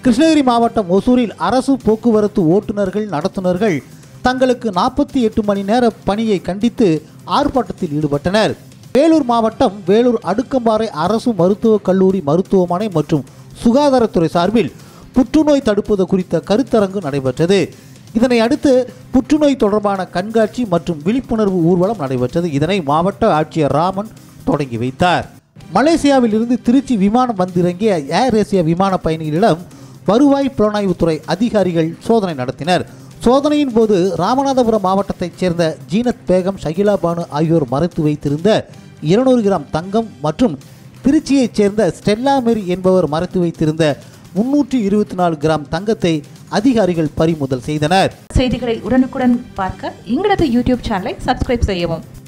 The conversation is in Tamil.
கிருஷ்ணகிரி மாவட்டம் ஒசூரில் அரசு போக்குவரத்து ஓட்டுநர்கள் நடத்துனர்கள் தங்களுக்கு நாற்பத்தி எட்டு மணி நேர பணியை கண்டித்து ஆர்ப்பாட்டத்தில் ஈடுபட்டனர் வேலூர் மாவட்டம் வேலூர் அடுக்கம்பாறை அரசு மருத்துவக் கல்லூரி மருத்துவமனை மற்றும் சுகாதாரத்துறை சார்பில் புற்றுநோய் தடுப்பது குறித்த கருத்தரங்கு நடைபெற்றது இதனை அடுத்து புற்றுநோய் தொடர்பான கண்காட்சி மற்றும் விழிப்புணர்வு ஊர்வலம் நடைபெற்றது இதனை மாவட்ட ஆட்சியர் ராமன் தொடங்கி வைத்தார் மலேசியாவில் இருந்து திருச்சி விமானம் வந்திறங்கிய ஏர் ஏசியா விமான பயணிகளிடம் வருவாய் புலனாய்வுத்துறை அதிகாரிகள் சோதனை நடத்தினர் சோதனையின் போது ராமநாதபுரம் மாவட்டத்தைச் சேர்ந்த ஜீனத் பேகம் ஷகிலா பானு ஆகியோர் மறைத்து வைத்திருந்த இருநூறு கிராம் தங்கம் மற்றும் திருச்சியைச் சேர்ந்த ஸ்டெல்லா மேரி என்பவர் மறைத்து வைத்திருந்த முன்னூற்றி இருபத்தி நாலு கிராம் தங்கத்தை அதிகாரிகள் பறிமுதல் செய்தனர் செய்திகளை உடனுக்குடன் பார்க்க எங்களது யூடியூப் சேனலை சப்ஸ்கிரைப் செய்யவும்